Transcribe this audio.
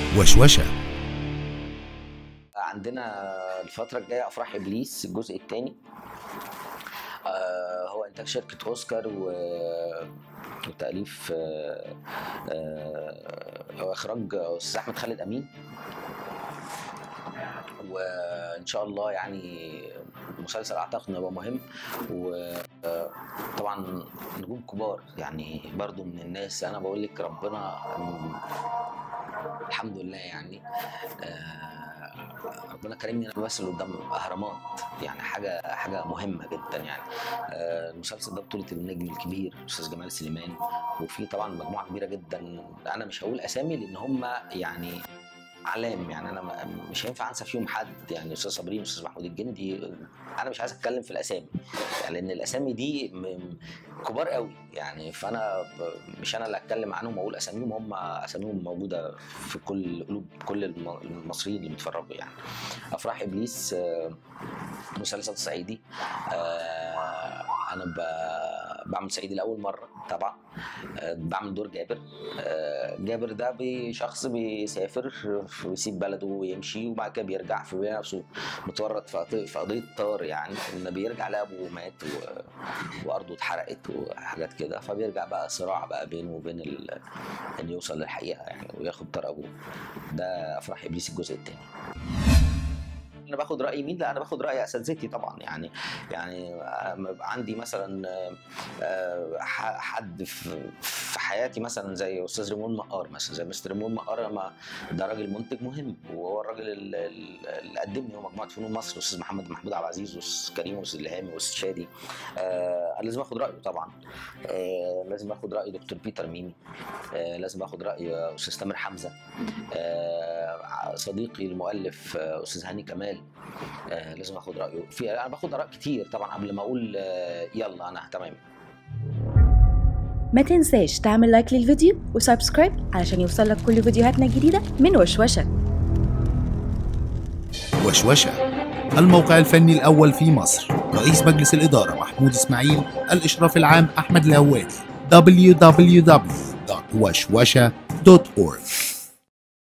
وشوشة عندنا الفترة الجاية أفراح إبليس الجزء الثاني هو إنتاج شركة أوسكار و... وتأليف آه، آه، وإخراج أستاذ أحمد خالد أمين وإن شاء الله يعني المسلسل أعتقد إنه هيبقى مهم وطبعا نجوم كبار يعني برضو من الناس أنا بقول لك ربنا الحمد لله يعني آه، ربنا كرمني انا بمثل قدام اهرامات يعني حاجه حاجه مهمه جدا يعني آه، المسلسل ده بطوله النجم الكبير الاستاذ جمال سليمان وفي طبعا مجموعه كبيره جدا انا مش هقول اسامي لان هم يعني اعلام يعني انا ما- مش هينفع انسى فيهم حد يعني استاذ صابرين استاذ محمود الجندي انا مش عايز اتكلم في الاسامي يعني لان الاسامي دي م- كبار قوي يعني فانا ب- مش انا اللي اتكلم عنهم واقول اساميهم هم اساميهم موجوده في كل قلوب كل الم- المصريين اللي بيتفرجوا يعني افراح ابليس آه، مسلسل صعيدي آه، انا ب- بعمل صعيدي لاول مره طبعا آه، بعمل دور جابر آه، جابر ده بشخص بيسافر ويسيب بلده ويمشي وبعد كده بيرجع في بيلاقي نفسه متورط في قضية- في قضيه طار يعني ان بيرجع لابوه مات و... وارضه اتحرقت وحاجات كده فبيرجع بقى صراع بقى بينه وبين ال... ان يوصل للحقيقه يعني وياخد طار ابوه ده افراح ابليس الجزء الثاني انا باخد راي مين لا انا باخد راي اساتذتي طبعا يعني يعني آه، عندي مثلا آه، آه، ح- حد في في حياتي مثلا زي استاذ ريمون مقار مثلا زي مستر ريمون مقار ما ده راجل منتج مهم وهو الراجل ال- ال- اللي قدمني هو مجموعه فنون مصر استاذ محمد محمود عبد العزيز واستاذ كريم واستاذ الهامي واستاذ شادي آه أنا لازم اخد رايه طبعا آه لازم اخد راي دكتور بيتر ميمي آه لازم اخد راي استاذ تامر حمزه آه صديقي المؤلف آه، استاذ هاني كمال آه لازم اخد رايه في انا باخد اراء كتير طبعا قبل ما اقول آه يلا انا تمام ما تنساش تعمل لايك للفيديو وسبسكرايب علشان يوصلك كل فيديوهاتنا الجديدة من وشوشة وشوشة الموقع الفني الأول في مصر رئيس مجلس الإدارة محمود إسماعيل الإشراف العام أحمد الهوادي www.وشوشة.org